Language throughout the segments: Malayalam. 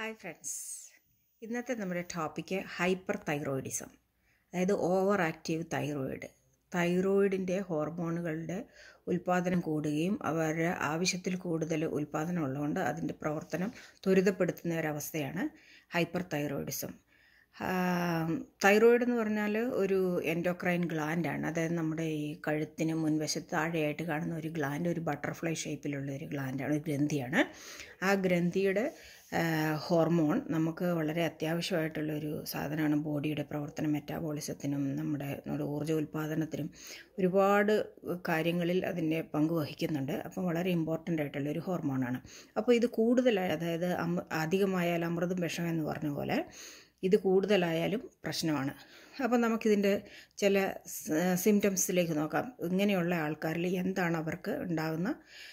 ഹായ് ഫ്രണ്ട്സ് ഇന്നത്തെ നമ്മുടെ ടോപ്പിക്ക് ഹൈപ്പർ തൈറോയിഡിസം അതായത് ഓവർ ആക്റ്റീവ് തൈറോയിഡ് തൈറോയിഡിൻ്റെ ഹോർമോണുകളുടെ ഉൽപ്പാദനം കൂടുകയും അവരുടെ ആവശ്യത്തിൽ കൂടുതൽ ഉൽപ്പാദനം ഉള്ളതുകൊണ്ട് അതിൻ്റെ പ്രവർത്തനം ത്വരിതപ്പെടുത്തുന്ന ഒരവസ്ഥയാണ് ഹൈപ്പർ തൈറോയിഡിസം തൈറോയിഡ് എന്ന് പറഞ്ഞാൽ ഒരു എൻഡോക്രൈൻ ഗ്ലാൻഡാണ് അതായത് നമ്മുടെ ഈ കഴുത്തിന് മുൻവശത്ത് താഴെയായിട്ട് കാണുന്ന ഒരു ഗ്ലാൻഡ് ഒരു ബട്ടർഫ്ലൈ ഷേപ്പിലുള്ള ഒരു ഗ്ലാൻഡാണ് ഒരു ഗ്രന്ഥിയാണ് ആ ഗ്രന്ഥിയുടെ ഹോർമോൺ നമുക്ക് വളരെ അത്യാവശ്യമായിട്ടുള്ള ഒരു സാധനമാണ് ബോഡിയുടെ പ്രവർത്തനം മെറ്റാബോളിസത്തിനും നമ്മുടെ നമ്മുടെ ഊർജ്ജ ഉൽപ്പാദനത്തിനും ഒരുപാട് കാര്യങ്ങളിൽ അതിൻ്റെ പങ്ക് വഹിക്കുന്നുണ്ട് അപ്പം വളരെ ഇമ്പോർട്ടൻ്റ് ആയിട്ടുള്ള ഒരു ഹോർമോണാണ് അപ്പോൾ ഇത് കൂടുതലായി അതായത് അമ അധികമായാൽ അമൃതും വിഷം എന്ന് പറഞ്ഞ പോലെ ഇത് കൂടുതലായാലും പ്രശ്നമാണ് അപ്പോൾ നമുക്കിതിൻ്റെ ചില സിംറ്റംസിലേക്ക് നോക്കാം ഇങ്ങനെയുള്ള ആൾക്കാരിൽ എന്താണ് അവർക്ക് ഉണ്ടാകുന്ന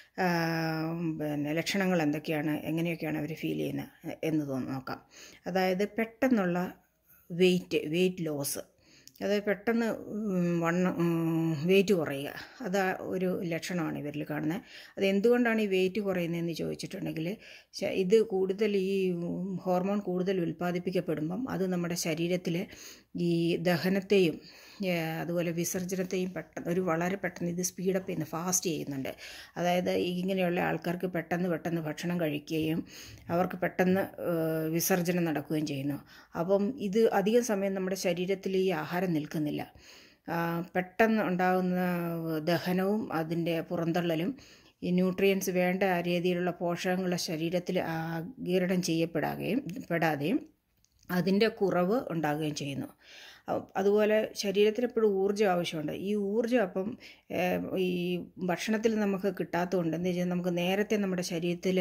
പിന്നെ ലക്ഷണങ്ങൾ എന്തൊക്കെയാണ് എങ്ങനെയൊക്കെയാണ് അവർ ഫീൽ ചെയ്യുന്നത് എന്ന് നോക്കാം അതായത് പെട്ടെന്നുള്ള വെയിറ്റ് വെയിറ്റ് ലോസ് അതായത് പെട്ടെന്ന് വണ്ണം വെയിറ്റ് കുറയുക അത് ഒരു ലക്ഷണമാണ് ഇവരിൽ കാണുന്നത് അത് എന്തുകൊണ്ടാണ് ഈ വെയിറ്റ് കുറയുന്നതെന്ന് ചോദിച്ചിട്ടുണ്ടെങ്കിൽ ഇത് കൂടുതൽ ഈ ഹോർമോൺ കൂടുതൽ ഉൽപ്പാദിപ്പിക്കപ്പെടുമ്പം അത് നമ്മുടെ ശരീരത്തിൽ ഈ ദഹനത്തെയും അതുപോലെ വിസർജനത്തെയും പെട്ടെന്ന് ഒരു വളരെ പെട്ടെന്ന് ഇത് സ്പീഡപ്പ് ചെയ്യുന്നു ഫാസ്റ്റ് ചെയ്യുന്നുണ്ട് അതായത് ഇങ്ങനെയുള്ള ആൾക്കാർക്ക് പെട്ടെന്ന് പെട്ടെന്ന് ഭക്ഷണം കഴിക്കുകയും അവർക്ക് പെട്ടെന്ന് വിസർജനം നടക്കുകയും ചെയ്യുന്നു അപ്പം ഇത് അധികം സമയം നമ്മുടെ ശരീരത്തിൽ ഈ ആഹാരം നിൽക്കുന്നില്ല പെട്ടെന്ന് ഉണ്ടാകുന്ന ദഹനവും അതിൻ്റെ പുറന്തള്ളലും ഈ ന്യൂട്രിയൻസ് വേണ്ട രീതിയിലുള്ള പോഷകങ്ങൾ ശരീരത്തിൽ ആഗിരണം ചെയ്യപ്പെടാതെയും പെടാതെയും അതിൻ്റെ കുറവ് ഉണ്ടാകുകയും ചെയ്യുന്നു അതുപോലെ ശരീരത്തിന് എപ്പോഴും ഊർജ്ജം ആവശ്യമുണ്ട് ഈ ഊർജ്ജം അപ്പം ഈ ഭക്ഷണത്തിൽ നമുക്ക് കിട്ടാത്തതുകൊണ്ട് എന്താ വെച്ചാൽ നമുക്ക് നേരത്തെ നമ്മുടെ ശരീരത്തിൽ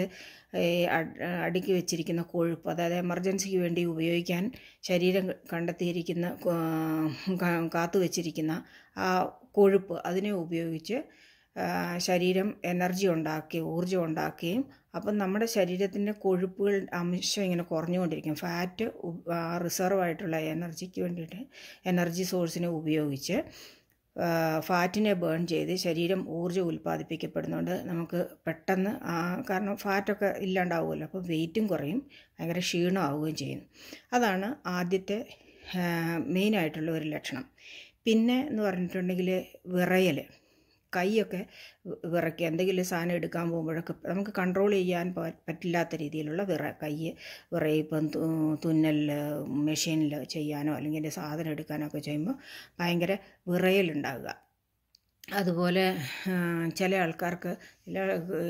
അടുക്കി വെച്ചിരിക്കുന്ന കൊഴുപ്പ് അതായത് എമർജൻസിക്ക് വേണ്ടി ഉപയോഗിക്കാൻ ശരീരം കണ്ടെത്തിയിരിക്കുന്ന കാത്തു വെച്ചിരിക്കുന്ന ആ കൊഴുപ്പ് അതിനെ ഉപയോഗിച്ച് ശരീരം എനർജി ഉണ്ടാക്കി ഊർജ്ജം ഉണ്ടാക്കുകയും അപ്പം നമ്മുടെ ശരീരത്തിൻ്റെ കൊഴുപ്പുകൾ അംശം ഇങ്ങനെ കുറഞ്ഞുകൊണ്ടിരിക്കും ഫാറ്റ് റിസർവ് ആയിട്ടുള്ള എനർജിക്ക് വേണ്ടിയിട്ട് എനർജി സോഴ്സിനെ ഉപയോഗിച്ച് ഫാറ്റിനെ ബേൺ ചെയ്ത് ശരീരം ഊർജ്ജം ഉൽപ്പാദിപ്പിക്കപ്പെടുന്നുണ്ട് നമുക്ക് പെട്ടെന്ന് കാരണം ഫാറ്റൊക്കെ ഇല്ലാണ്ടാവുമല്ലോ അപ്പോൾ വെയിറ്റും കുറയും ഭയങ്കര ക്ഷീണമാവുകയും ചെയ്യുന്നു അതാണ് ആദ്യത്തെ മെയിനായിട്ടുള്ള ഒരു ലക്ഷണം പിന്നെ എന്ന് പറഞ്ഞിട്ടുണ്ടെങ്കിൽ വിറയൽ കൈയൊക്കെ വിറയ്ക്കുക എന്തെങ്കിലും സാധനം എടുക്കാൻ പോകുമ്പോഴൊക്കെ നമുക്ക് കൺട്രോൾ ചെയ്യാൻ പറ്റില്ലാത്ത രീതിയിലുള്ള വിറ കൈ വിറയിപ്പം തുന്നലിൽ മെഷീനിൽ ചെയ്യാനോ അല്ലെങ്കിൽ സാധനം എടുക്കാനോ ഒക്കെ ചെയ്യുമ്പോൾ ഭയങ്കര വിറയലുണ്ടാകുക അതുപോലെ ചില ആൾക്കാർക്ക് ചില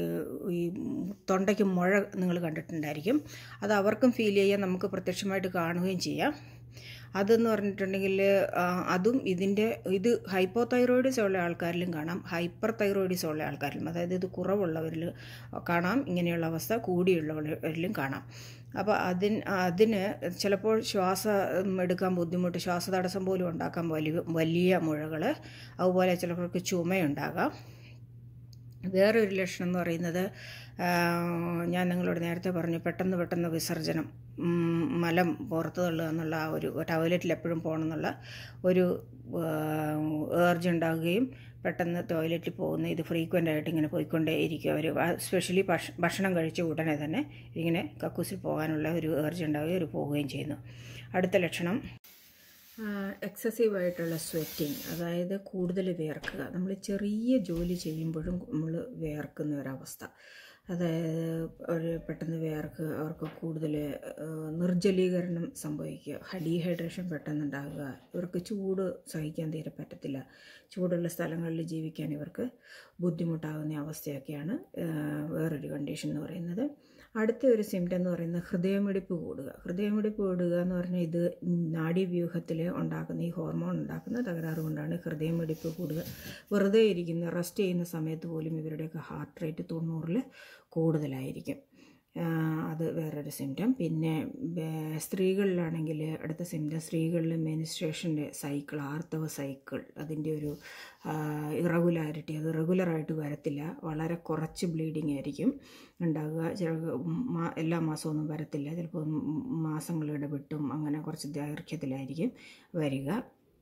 ഈ തൊണ്ടയ്ക്ക് മുഴ നിങ്ങൾ കണ്ടിട്ടുണ്ടായിരിക്കും അത് അവർക്കും ഫീൽ ചെയ്യാൻ നമുക്ക് പ്രത്യക്ഷമായിട്ട് കാണുകയും ചെയ്യാം അതെന്ന് പറഞ്ഞിട്ടുണ്ടെങ്കിൽ അതും ഇതിൻ്റെ ഇത് ഹൈപ്പോ തൈറോയിഡിസ് ഉള്ള ആൾക്കാരിലും കാണാം ഹൈപ്പർ തൈറോയിഡിസ് ഉള്ള ആൾക്കാരിലും അതായത് ഇത് കുറവുള്ളവരിൽ കാണാം ഇങ്ങനെയുള്ള അവസ്ഥ കൂടിയുള്ളവരിലും കാണാം അപ്പോൾ അതിന് അതിന് ചിലപ്പോൾ ശ്വാസം എടുക്കാൻ ബുദ്ധിമുട്ട് ശ്വാസതടസ്സം പോലും ഉണ്ടാക്കാൻ വലിയ വലിയ മുഴകൾ അതുപോലെ ചിലർക്ക് ചുമയുണ്ടാകാം വേറൊരു ലക്ഷണം എന്ന് പറയുന്നത് ഞാൻ നിങ്ങളോട് നേരത്തെ പറഞ്ഞു പെട്ടെന്ന് പെട്ടെന്ന് വിസർജനം മലം പുറത്തു തള്ളുക എന്നുള്ള ആ ഒരു ടോയ്ലറ്റിൽ എപ്പോഴും പോകണം എന്നുള്ള ഒരു ഏർജ് ഉണ്ടാകുകയും പെട്ടെന്ന് ടോയ്ലറ്റിൽ പോകുന്ന ഇത് ഫ്രീക്വൻ്റ് ആയിട്ട് ഇങ്ങനെ പോയിക്കൊണ്ടേ ഇരിക്കും അവർ സ്പെഷ്യലി ഭക്ഷണം കഴിച്ച ഉടനെ തന്നെ ഇങ്ങനെ കക്കൂസിൽ പോകാനുള്ള ഒരു ഏർജ് ഉണ്ടാവുകയും ഒരു പോവുകയും ചെയ്യുന്നു അടുത്ത ലക്ഷണം എക്സസീവായിട്ടുള്ള സ്വെറ്റിങ് അതായത് കൂടുതൽ വിയർക്കുക നമ്മൾ ചെറിയ ജോലി ചെയ്യുമ്പോഴും നമ്മൾ വിയർക്കുന്ന ഒരവസ്ഥ അതായത് ഒരു പെട്ടെന്ന് വിയർക്കുക അവർക്ക് കൂടുതൽ നിർജ്ജലീകരണം സംഭവിക്കുക ഡീഹൈഡ്രേഷൻ പെട്ടെന്നുണ്ടാകുക ഇവർക്ക് ചൂട് സഹിക്കാൻ തീരെ പറ്റത്തില്ല ചൂടുള്ള സ്ഥലങ്ങളിൽ ജീവിക്കാൻ ഇവർക്ക് ബുദ്ധിമുട്ടാകുന്ന അവസ്ഥയൊക്കെയാണ് വേറൊരു കണ്ടീഷൻ എന്ന് പറയുന്നത് അടുത്ത ഒരു സിംറ്റം എന്ന് പറയുന്നത് ഹൃദയമിടിപ്പ് കൂടുക ഹൃദയമിടിപ്പ് കൂടുക എന്ന് പറഞ്ഞാൽ ഇത് നാഡീവ്യൂഹത്തിൽ ഉണ്ടാക്കുന്ന ഈ ഹോർമോൺ ഉണ്ടാക്കുന്ന തകരാറ് കൊണ്ടാണ് ഹൃദയമിടിപ്പ് കൂടുക വെറുതെ ഇരിക്കുന്ന റെസ്റ്റ് ചെയ്യുന്ന സമയത്ത് പോലും ഇവരുടെയൊക്കെ ഹാർട്ട് റേറ്റ് തൊണ്ണൂറിൽ കൂടുതലായിരിക്കും അത് വേറൊരു സിംറ്റം പിന്നെ സ്ത്രീകളിലാണെങ്കിൽ അടുത്ത സിംറ്റം സ്ത്രീകളിൽ മെനിസ്ട്രേഷൻ്റെ സൈക്കിൾ ആർത്തവ സൈക്കിൾ അതിൻ്റെ ഒരു ഇറഗുലാരിറ്റി അത് റെഗുലറായിട്ട് വരത്തില്ല വളരെ കുറച്ച് ബ്ലീഡിങ് ആയിരിക്കും ഉണ്ടാകുക ചില എല്ലാ മാസമൊന്നും വരത്തില്ല ചിലപ്പോൾ മാസങ്ങൾ ഇടവിട്ടും അങ്ങനെ കുറച്ച് ദൈർഘ്യത്തിലായിരിക്കും വരിക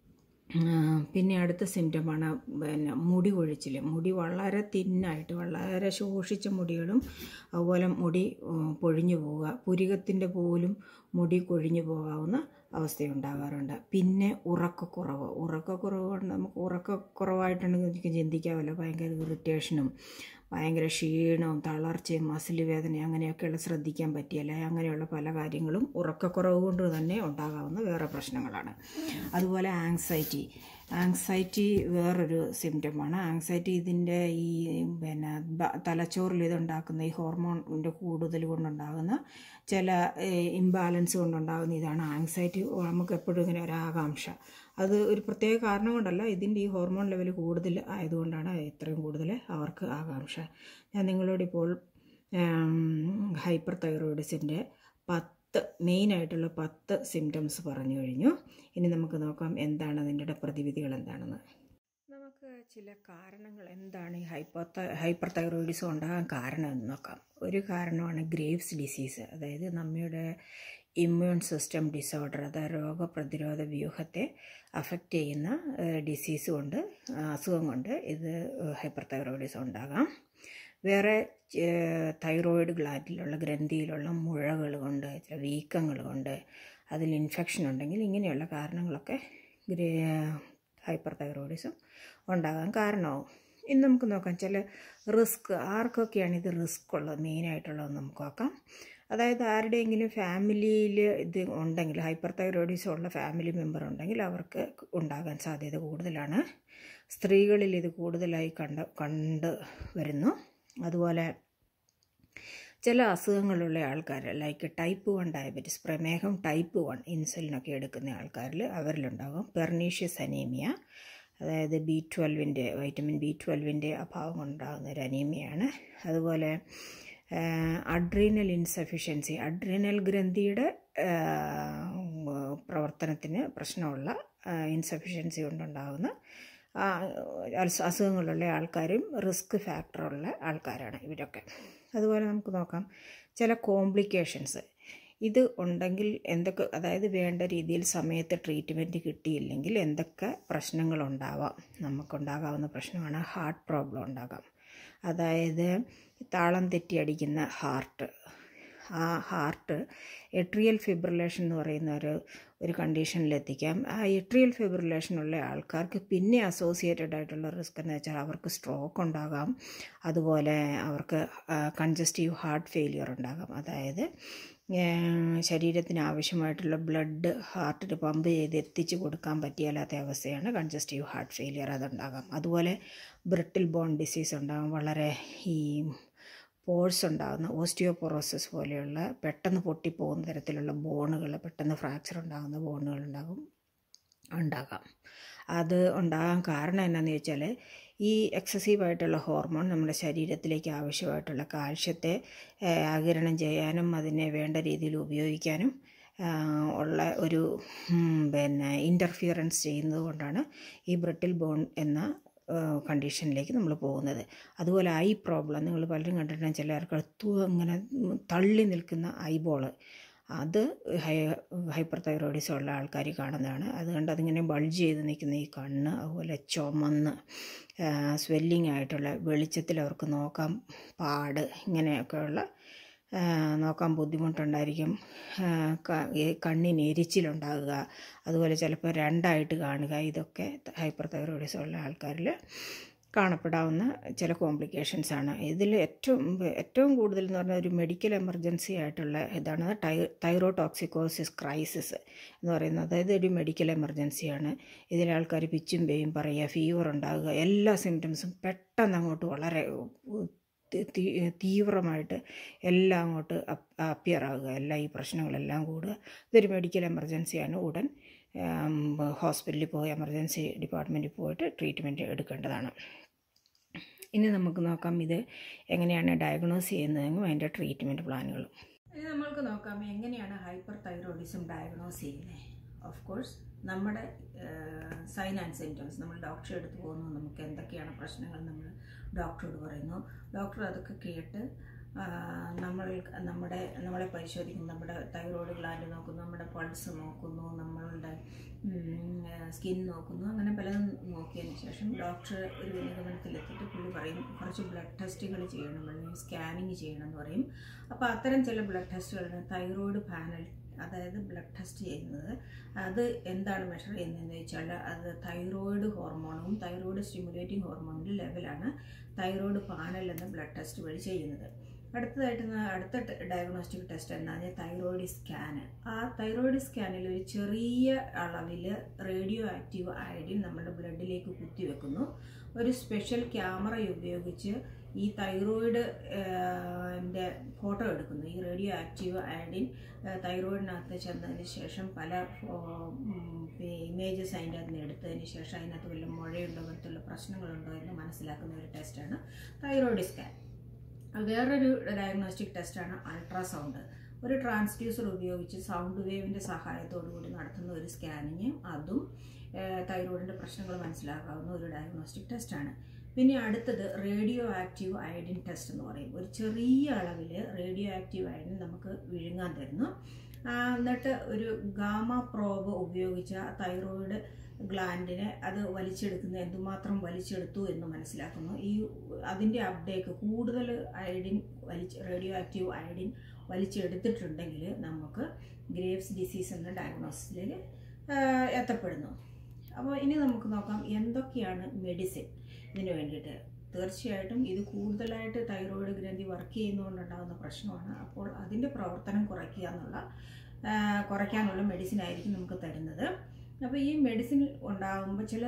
പിന്നെ അടുത്ത സിംറ്റമാണ് പിന്നെ മുടി കൊഴിച്ചിൽ മുടി വളരെ തിന്നായിട്ട് വളരെ ശോഷിച്ച മുടികളും അതുപോലെ മുടി ഉം, പൊഴിഞ്ഞു പോവുക പുരികത്തിൻ്റെ പോലും മുടി കൊഴിഞ്ഞു പോകാവുന്ന അവസ്ഥയുണ്ടാകാറുണ്ട് പിന്നെ ഉറക്കക്കുറവ് ഉറക്കക്കുറവ് കൊണ്ട് നമുക്ക് ഉറക്കക്കുറവായിട്ടുണ്ടെങ്കിൽ എനിക്ക് ചിന്തിക്കാമല്ലോ ഭയങ്കര ഇറിറ്റേഷനും ഭയങ്കര ക്ഷീണവും തളർച്ചയും മസിൽ വേദന അങ്ങനെയൊക്കെയുള്ള ശ്രദ്ധിക്കാൻ പറ്റിയല്ല അങ്ങനെയുള്ള പല കാര്യങ്ങളും ഉറക്കക്കുറവ് കൊണ്ട് തന്നെ ഉണ്ടാകാവുന്ന വേറെ പ്രശ്നങ്ങളാണ് അതുപോലെ ആങ്സൈറ്റി ആങ്സൈറ്റി വേറൊരു സിംറ്റമാണ് ആങ്സൈറ്റി ഇതിൻ്റെ ഈ പിന്നെ ബ- തലച്ചോറിൽ ഇതുണ്ടാക്കുന്ന ഈ ഹോർമോണിൻ്റെ കൂടുതൽ കൊണ്ടുണ്ടാകുന്ന ചില ഇംബാലൻസ് കൊണ്ടുണ്ടാകുന്ന ഇതാണ് ആങ്സൈറ്റി നമുക്ക് എപ്പോഴും ഇങ്ങനെ ഒരു ആകാംക്ഷ അത് ഒരു പ്രത്യേക കാരണം കൊണ്ടല്ല ഇതിൻ്റെ ഈ ഹോർമോൺ ലെവൽ കൂടുതൽ ആയതുകൊണ്ടാണ് ഇത്രയും കൂടുതൽ അവർക്ക് ആകാംക്ഷ ഞാൻ നിങ്ങളോടിപ്പോൾ ഹൈപ്പർ തൈറോയിഡ്സിൻ്റെ പത്ത് മെയിനായിട്ടുള്ള പത്ത് സിംറ്റംസ് പറഞ്ഞു കഴിഞ്ഞു ഇനി നമുക്ക് നോക്കാം എന്താണ് അതിൻ്റെ പ്രതിവിധികൾ എന്താണെന്ന് നമുക്ക് ചില കാരണങ്ങൾ എന്താണ് ഈ ഹൈപ്പർ ഹൈപ്പർ തൈറോയിഡിസം ഉണ്ടാകാൻ കാരണം എന്ന് നോക്കാം ഒരു കാരണമാണ് ഗ്രേവ്സ് ഡിസീസ് അതായത് നമ്മുടെ ഇമ്മ്യൂൺ സിസ്റ്റം ഡിസോർഡർ അതായത് രോഗപ്രതിരോധ വ്യൂഹത്തെ അഫക്റ്റ് ചെയ്യുന്ന ഡിസീസ് കൊണ്ട് ആ, അസുഖം കൊണ്ട് ഇത് ഹൈപ്പർ തൈറോയിഡിസം ഉണ്ടാകാം വേറെ ഏഹ്, തൈറോയിഡ് ഗ്ലാൻഡിലുള്ള ഗ്രന്ഥിയിലുള്ള മുഴകൾ കൊണ്ട് ചില വീക്കങ്ങൾ കൊണ്ട് അതിൽ ഇൻഫെക്ഷൻ ഉണ്ടെങ്കിൽ ഇങ്ങനെയുള്ള കാരണങ്ങളൊക്കെ ഗ്രേ ഹൈപ്പർ തൈറോയിഡിസം ഉണ്ടാകാൻ കാരണമാവും ഇന്ന് നമുക്ക് നോക്കാം ചില റിസ്ക് ആർക്കൊക്കെയാണ് ഇത് റിസ്ക് ഉള്ളത് മെയിനായിട്ടുള്ളതെന്ന് നമുക്ക് നോക്കാം അതായത് ആരുടെയെങ്കിലും ഫാമിലിയിൽ ഇത് ഉണ്ടെങ്കിൽ ഹൈപ്പർ തൈറോയിഡിസം ഉള്ള ഫാമിലി മെമ്പർ ഉണ്ടെങ്കിൽ അവർക്ക് ഉണ്ടാകാൻ സാധ്യത കൂടുതലാണ് സ്ത്രീകളിൽ ഇത് കൂടുതലായി കണ്ട് കണ്ട് വരുന്നു അതുപോലെ ചില അസുഖങ്ങളുള്ള ആൾക്കാർ ലൈക്ക് ടൈപ്പ് വൺ ഡയബറ്റീസ് പ്രമേഹം ടൈപ്പ് വൺ ഇൻസുലിനൊക്കെ എടുക്കുന്ന ആൾക്കാരിൽ അവരിലുണ്ടാകും പെർനീഷ്യസ് അനീമിയ അതായത് ബി ട്വൽവിൻ്റെ വൈറ്റമിൻ ബി ട്വൽവിൻ്റെ അഭാവം ഉണ്ടാകുന്ന ഒരു അനീമിയാണ് അതുപോലെ അഡ്രീനൽ ഇൻസഫിഷ്യൻസി അഡ്രീനൽ ഗ്രന്ഥിയുടെ ആ, പ്രവർത്തനത്തിന് പ്രശ്നമുള്ള ഇൻസഫിഷ്യൻസി കൊണ്ടുണ്ടാകുന്ന ആ, അസ് അസുഖങ്ങളുള്ള ആൾക്കാരും റിസ്ക് ഫാക്ടറുള്ള ആൾക്കാരാണ് ഇവരൊക്കെ അതുപോലെ നമുക്ക് നോക്കാം ചില കോംപ്ലിക്കേഷൻസ് ഇത് ഉണ്ടെങ്കിൽ എന്തൊക്കെ അതായത് വേണ്ട രീതിയിൽ സമയത്ത് ട്രീറ്റ്മെൻറ്റ് കിട്ടിയില്ലെങ്കിൽ എന്തൊക്കെ പ്രശ്നങ്ങളുണ്ടാവാം നമുക്കുണ്ടാകാവുന്ന പ്രശ്നമാണ് ഹാർട്ട് പ്രോബ്ലം ഉണ്ടാകാം അതായത് താളം തെറ്റി അടിക്കുന്ന ഹാർട്ട് ആ ഹാർട്ട് എട്രിയൽ ഫിബ്രിലേഷൻ എന്ന് പറയുന്ന ഒരു ഒരു കണ്ടീഷനിലെത്തിക്കാം ആ എട്രിയൽ ഫിബ്രിലേഷൻ ഉള്ള ആൾക്കാർക്ക് പിന്നെ അസോസിയേറ്റഡ് ആയിട്ടുള്ള റിസ്ക് എന്ന് വെച്ചാൽ അവർക്ക് സ്ട്രോക്ക് ഉണ്ടാകാം അതുപോലെ അവർക്ക് കൺജസ്റ്റീവ് ഹാർട്ട് ഫെയിലിയർ ഉണ്ടാകാം അതായത് ഏഹ് ശരീരത്തിന് ആവശ്യമായിട്ടുള്ള ബ്ലഡ് ഹാർട്ടിൽ പമ്പ് ചെയ്ത് എത്തിച്ച് കൊടുക്കാൻ പറ്റിയാലാത്ത അവസ്ഥയാണ് കൺജസ്റ്റീവ് ഹാർട്ട് ഫെയിലിയർ അതുണ്ടാകാം അതുപോലെ ബ്രിട്ടിൽ ബോൺ ഡിസീസ് ഉണ്ടാകും വളരെ ഈ പോഴ്സ് ഉണ്ടാകുന്ന ഓസ്റ്റിയോപൊറോസിസ് പോലെയുള്ള പെട്ടെന്ന് പൊട്ടിപ്പോകുന്ന തരത്തിലുള്ള ബോണുകൾ പെട്ടെന്ന് ഫ്രാക്ചർ ഉണ്ടാകുന്ന ബോണുകൾ ഉണ്ടാകും ഉണ്ടാകാം അത് ഉണ്ടാകാൻ കാരണം എന്നാന്ന് ചോദിച്ചാൽ ഈ എക്സസീവായിട്ടുള്ള ഹോർമോൺ നമ്മുടെ ശരീരത്തിലേക്ക് ആവശ്യമായിട്ടുള്ള കാൽഷ്യത്തെ ഏഹ്, ആഗിരണം ചെയ്യാനും അതിനെ വേണ്ട രീതിയിൽ ഉപയോഗിക്കാനും ആഹ്, ഉള്ള ഒരു ഉം, പിന്നെ ഇൻ്റർഫിയറൻസ് ചെയ്യുന്നത് കൊണ്ടാണ് ഈ ബ്രിട്ടിൽ ബോൺ എന്ന ഏഹ്, കണ്ടീഷനിലേക്ക് നമ്മൾ പോകുന്നത് അതുപോലെ ഐ പ്രോബ്ലം നിങ്ങൾ പലരും കണ്ടിട്ടുണ്ടെങ്കിൽ ചിലർക്ക് തു ഇങ്ങനെ തള്ളി നിൽക്കുന്ന ഐബോള് അത് ഹൈ ഹൈപ്പർ തൈറോയിഡിസം ഉള്ള ആൾക്കാർ കാണുന്നതാണ് അതുകൊണ്ട് അതിങ്ങനെ ബൾജ് ചെയ്ത് നിൽക്കുന്ന ഈ കണ്ണ് അതുപോലെ ചുമന്ന് സ്വെല്ലിംഗ് ആയിട്ടുള്ള വെളിച്ചത്തിൽ അവർക്ക് നോക്കാൻ പാട് ഇങ്ങനെയൊക്കെയുള്ള ആ, നോക്കാൻ ബുദ്ധിമുട്ടുണ്ടായിരിക്കും ആ, ക- ഈ കണ്ണിന് എരിച്ചിലുണ്ടാകുക അതുപോലെ ചിലപ്പോൾ രണ്ടായിട്ട് കാണുക ഇതൊക്കെ ഹൈപ്പർ തൈറോയിഡിസം ഉള്ള ആൾക്കാരിൽ കാണപ്പെടാവുന്ന ചില കോംപ്ലിക്കേഷൻസ് ആണ് ഇതിൽ ഏറ്റവും ഏറ്റവും കൂടുതൽ എന്ന് പറഞ്ഞാൽ ഒരു മെഡിക്കൽ എമർജൻസി ആയിട്ടുള്ള ഇതാണ് ടൈ തൈറോടോക്സിക്കോസിസ് ക്രൈസിസ് എന്ന് പറയുന്നത് അതായത് ഒരു മെഡിക്കൽ എമർജൻസിയാണ് ഇതിൽ ആൾക്കാർ പിച്ചും പേയും പറയുക ഫീവർ ഉണ്ടാകുക എല്ലാ സിംറ്റംസും പെട്ടെന്ന് അങ്ങോട്ട് വളരെ തി- തി- തീവ്രമായിട്ട് എല്ലാം അങ്ങോട്ട് അപ്പിയർ ആകുക എല്ലാ ഈ പ്രശ്നങ്ങളെല്ലാം കൂടുക ഇതൊരു മെഡിക്കൽ എമർജൻസിയാണ് ഉടൻ ഹോസ്പിറ്റലിൽ പോയി എമർജൻസി ഡിപ്പാർട്ട്മെൻറ്റിൽ പോയിട്ട് ട്രീറ്റ്മെൻറ്റ് എടുക്കേണ്ടതാണ് ഇനി നമുക്ക് നോക്കാം ഇത് എങ്ങനെയാണ് ഡയഗ്നോസ് ചെയ്യുന്നതെന്നും അതിൻ്റെ ട്രീറ്റ്മെൻറ്റ് പ്ലാനുകളും ഇനി നമ്മൾക്ക് നോക്കാം എങ്ങനെയാണ് ഹൈപ്പർ തൈറോയിഡിസം ഡയഗ്നോസ് ചെയ്യുന്നത് ഓഫ് കോഴ്സ് നമ്മുടെ സൈൻ ആൻഡ് സിംറ്റംസ് നമ്മൾ ഡോക്ടറെ അടുത്ത് പോകുന്നു നമുക്ക് എന്തൊക്കെയാണ് പ്രശ്നങ്ങൾ നമ്മൾ ഡോക്ടറോട് പറയുന്നു ഡോക്ടർ അതൊക്കെ കേട്ട് ആ, നമ്മൾ നമ്മുടെ നമ്മളെ പരിശോധിക്കുന്നു നമ്മുടെ തൈറോയ്ഡ് ഗ്ലാൻഡ് നോക്കുന്നു നമ്മുടെ പൾസ് നോക്കുന്നു നമ്മളുടെ സ്കിൻ നോക്കുന്നു അങ്ങനെ പലതും നോക്കിയതിന് ശേഷം ഡോക്ടർ ഒരു നിഗമനത്തിലെത്തിയിട്ട് പുള്ളി പറയും കുറച്ച് ബ്ലഡ് ടെസ്റ്റുകൾ ചെയ്യണം അല്ലെങ്കിൽ സ്കാനിങ് ചെയ്യണം എന്ന് പറയും അപ്പോൾ അത്തരം ചില ബ്ലഡ് ടെസ്റ്റുകളാണ് തൈറോയ്ഡ് പാനൽ അതായത് ബ്ലഡ് ടെസ്റ്റ് ചെയ്യുന്നത് അത് എന്താണ് മെഷർ ചെയ്യുന്നതെന്ന് വെച്ചാൽ അത് തൈറോയ്ഡ് ഹോർമോണും തൈറോയ്ഡ് സ്റ്റിമുലേറ്റിംഗ് ഹോർമോണിൻ്റെ ലെവലാണ് തൈറോയ്ഡ് പാനൽ എന്ന ബ്ലഡ് ടെസ്റ്റ് വഴി ചെയ്യുന്നത് അടുത്തതായിട്ട് ന- അടുത്ത ഡയഗ്നോസ്റ്റിക് ടെസ്റ്റ് എന്താണ് തൈറോയിഡ് സ്കാന് ആ തൈറോയിഡ് സ്കാനിൽ ഒരു ചെറിയ അളവിൽ റേഡിയോ ആക്റ്റീവ് അയഡിൻ നമ്മുടെ ബ്ലഡിലേക്ക് കുത്തിവെക്കുന്നു ഒരു സ്പെഷ്യൽ ക്യാമറ ഉപയോഗിച്ച് ഈ തൈറോയിഡ് ൻ്റെ ഫോട്ടോ എടുക്കുന്നു ഈ റേഡിയോ ആക്റ്റീവ് അയഡിൻ തൈറോയിഡിനകത്ത് ചെന്നതിന് ശേഷം പല ഇമേജസ് അതിൻ്റെ അകത്ത് നിന്ന് എടുത്തതിന് ശേഷം അതിനകത്ത് വല്ല മുഴയുണ്ടോ അങ്ങനത്തുള്ള പ്രശ്നങ്ങളുണ്ടോ എന്ന് മനസ്സിലാക്കുന്ന ഒരു ടെസ്റ്റാണ് തൈറോയിഡ് സ്കാൻ വേറൊരു ഡയഗ്നോസ്റ്റിക് ടെസ്റ്റാണ് അൾട്രാസൗണ്ട് ഒരു ട്രാൻസ്ഡ്യൂസർ ഉപയോഗിച്ച് സൗണ്ട് വേവിൻ്റെ സഹായത്തോടു കൂടി നടത്തുന്ന ഒരു സ്കാനിങ് അതും തൈറോയിഡിൻ്റെ പ്രശ്നങ്ങൾ മനസ്സിലാക്കാവുന്ന ഒരു ഡയഗ്നോസ്റ്റിക് ടെസ്റ്റാണ് പിന്നെ അടുത്തത് റേഡിയോ ആക്റ്റീവ് അയഡിൻ ടെസ്റ്റ് എന്ന് പറയും ഒരു ചെറിയ അളവിൽ റേഡിയോ ആക്റ്റീവ് അയഡിൻ നമുക്ക് വിഴുങ്ങാൻ തരുന്നു ആ, എന്നിട്ട് ഒരു ഗാമ പ്രോബ് ഉപയോഗിച്ച് ആ തൈറോയിഡ് ഗ്ലാൻഡിനെ അത് വലിച്ചെടുക്കുന്ന എന്തുമാത്രം വലിച്ചെടുത്തു എന്ന് മനസ്സിലാക്കുന്നു ഈ അതിൻ്റെ അപ്ഡേക്ക് കൂടുതൽ അയഡിൻ വലിച്ച് റേഡിയോ ആക്റ്റീവ് അയഡിൻ വലിച്ചെടുത്തിട്ടുണ്ടെങ്കിൽ നമുക്ക് ഗ്രേവ്സ് ഡിസീസ് എന്ന ഡയഗ്നോസിസിലേക്ക് എത്തപ്പെടുന്നു അപ്പോൾ ഇനി നമുക്ക് നോക്കാം എന്തൊക്കെയാണ് മെഡിസിൻ ഇതിന് വേണ്ടിയിട്ട് തീർച്ചയായിട്ടും ഇത് കൂടുതലായിട്ട് തൈറോയിഡ് ഗ്രന്ഥി വർക്ക് ചെയ്യുന്നതുകൊണ്ടുണ്ടാകുന്ന പ്രശ്നമാണ് അപ്പോൾ അതിൻ്റെ പ്രവർത്തനം കുറയ്ക്കുക എന്നുള്ള ആ, കുറയ്ക്കാനുള്ള മെഡിസിൻ ആയിരിക്കും നമുക്ക് തരുന്നത് അപ്പോൾ ഈ മെഡിസിൻ ഉണ്ടാകുമ്പോൾ ചില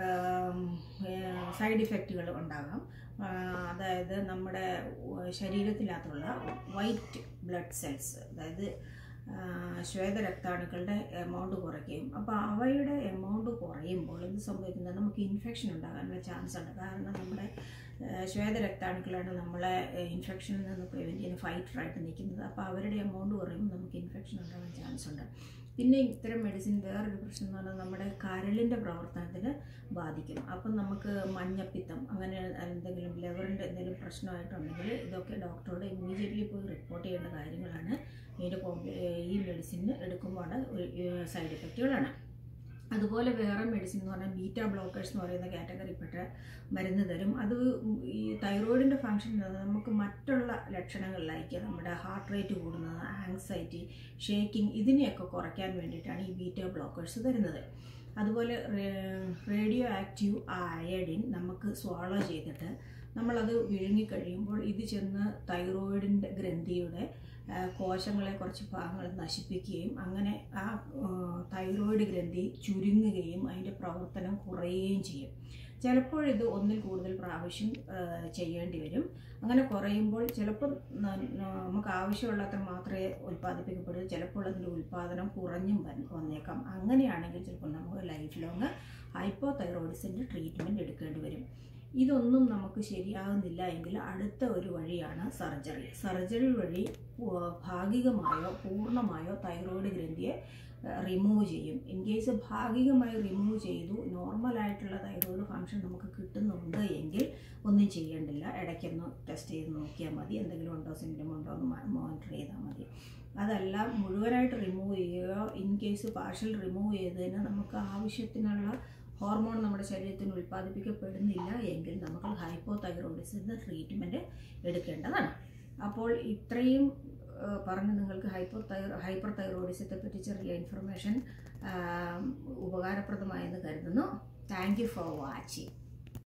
സൈഡ് ഇഫക്റ്റുകൾ ഉണ്ടാകാം ആ, അതായത് നമ്മുടെ ഉ- ശരീരത്തിനകത്തുള്ള വൈറ്റ് ബ്ലഡ് സെൽസ് അതായത് ആ, ശ്വേതരക്താണുക്കളുടെ എമൗണ്ട് കുറയ്ക്കുകയും അപ്പോൾ അവയുടെ എമൗണ്ട് കുറയുമ്പോൾ എന്ത് സംഭവിക്കുന്നത് നമുക്ക് ഇൻഫെക്ഷൻ ഉണ്ടാകാനുള്ള ചാൻസ് ഉണ്ട് കാരണം നമ്മുടെ ആ, ശ്വേതരക്താണുക്കളാണ് നമ്മളെ ഇൻഫെക്ഷനിൽ നിന്ന് പ്രിവെൻറ്റ് ചെയ്യുന്ന ഫൈറ്ററായിട്ട് നിൽക്കുന്നത് അപ്പോൾ അവരുടെ എമൗണ്ട് കുറയുമ്പോൾ നമുക്ക് ഇൻഫെക്ഷൻ ഉണ്ടാകാൻ ചാൻസ് ഉണ്ട് പിന്നെ ഇത്തരം മെഡിസിൻ വേറൊരു പ്രശ്നം എന്ന് പറഞ്ഞാൽ നമ്മുടെ കരളിൻ്റെ പ്രവർത്തനത്തിന് ബാധിക്കും അപ്പം നമുക്ക് മഞ്ഞപ്പിത്തം അങ്ങനെ എന്തെങ്കിലും ലിവറിൻ്റെ എന്തെങ്കിലും പ്രശ്നമായിട്ടുണ്ടെങ്കിൽ ഇതൊക്കെ ഡോക്ടറോട് ഇമ്മീഡിയറ്റ്ലി പോയി റിപ്പോർട്ട് ചെയ്യേണ്ട കാര്യങ്ങളാണ് ഇതിൻ്റെ കോംപ്ലി ഈ മെഡിസിൻ എടുക്കുമ്പോൾ സൈഡ് എഫക്റ്റുകളാണ് അതുപോലെ വേറെ മെഡിസിൻ എന്ന് പറഞ്ഞാൽ ബീറ്റ ബ്ലോക്കേഴ്സ് എന്ന് പറയുന്ന കാറ്റഗറിപ്പെട്ട മരുന്ന് തരും അത് ഈ തൈറോയിഡിൻ്റെ ഫങ്ഷൻ നമുക്ക് മറ്റുള്ള ലക്ഷണങ്ങളിലായിരിക്കും നമ്മുടെ ഹാർട്ട് റേറ്റ് കൂടുന്നത് ആങ്സൈറ്റി ഷേക്കിംഗ് ഇതിനെയൊക്കെ കുറയ്ക്കാൻ വേണ്ടിയിട്ടാണ് ഈ ബീറ്റ ബ്ലോക്കേഴ്സ് തരുന്നത് അതുപോലെ റേഡിയോ ആക്റ്റീവ് അയഡിൻ നമുക്ക് സ്വാളോ ചെയ്തിട്ട് നമ്മളത് വിഴുങ്ങിക്കഴിയുമ്പോൾ ഇത് ചെന്ന് തൈറോയിഡിൻ്റെ ഗ്രന്ഥിയുടെ ആ, കോശങ്ങളെ കുറച്ച് ഭാഗങ്ങൾ നശിപ്പിക്കുകയും അങ്ങനെ ആ ആ, തൈറോയിഡ് ഗ്രന്ഥി ചുരുങ്ങുകയും അതിൻ്റെ പ്രവർത്തനം കുറയുകയും ചെയ്യും ചിലപ്പോൾ ഇത് ഒന്നിൽ കൂടുതൽ പ്രാവശ്യം ആ, ചെയ്യേണ്ടി വരും അങ്ങനെ കുറയുമ്പോൾ ചിലപ്പോൾ ന- ന- നമുക്ക് ആവശ്യമുള്ളത്ര മാത്രമേ ഉൽപ്പാദിപ്പിക്കപ്പെടൂ ചിലപ്പോൾ അതിൻ്റെ ഉൽപ്പാദനം കുറഞ്ഞും വൻ- വന്നേക്കാം അങ്ങനെയാണെങ്കിൽ ചിലപ്പോൾ നമുക്ക് ലൈഫ് ലോങ് ഹൈപ്പോ തൈറോയിഡ്സിൻ്റെ ട്രീറ്റ്മെൻറ്റ് എടുക്കേണ്ടി വരും ഇതൊന്നും നമുക്ക് ശരിയാകുന്നില്ല എങ്കിൽ അടുത്ത ഒരു വഴിയാണ് സർജറി സർജറി വഴി പൂ- ഭാഗികമായോ പൂർണ്ണമായോ തൈറോയ്ഡ് ഗ്രന്ഥിയെ റിമൂവ് ചെയ്യും ഇൻ കേസ് ഭാഗികമായി റിമൂവ് ചെയ്തു നോർമലായിട്ടുള്ള തൈറോയ്ഡ് ഫങ്ഷൻ നമുക്ക് കിട്ടുന്നുണ്ട് എങ്കിൽ ഒന്നും ചെയ്യേണ്ടില്ല ഇടയ്ക്കൊന്ന് ടെസ്റ്റ് ചെയ്ത് നോക്കിയാൽ മതി എന്തെങ്കിലും ഉണ്ടോ സിംറ്റം ഉണ്ടോ എന്ന് മോണിറ്റർ ചെയ്താൽ മതി അതല്ല മുഴുവനായിട്ട് റിമൂവ് ചെയ്യുകയോ ഇൻ കേസ് പാർഷ്യൽ റിമൂവ് ചെയ്തതിന് നമുക്ക് ആവശ്യത്തിനുള്ള ഹോർമോൺ നമ്മുടെ ശരീരത്തിന് ഉൽപ്പാദിപ്പിക്കപ്പെടുന്നില്ല എങ്കിൽ നമുക്ക് ഹൈപ്പോ തൈറോയിഡിസിൻ്റെ ട്രീറ്റ്മെൻറ്റ് എടുക്കേണ്ടതാണ് അപ്പോൾ ഇത്രയും ഏഹ്, പറഞ്ഞ് നിങ്ങൾക്ക് ഹൈപ്പർ തൈറോ ഹൈപ്പർ തൈറോയിഡിസത്തെ പറ്റി ചെറിയ ഇൻഫർമേഷൻ ഉപകാരപ്രദമായെന്ന് കരുതുന്നു താങ്ക് യു ഫോർ വാച്ചിങ്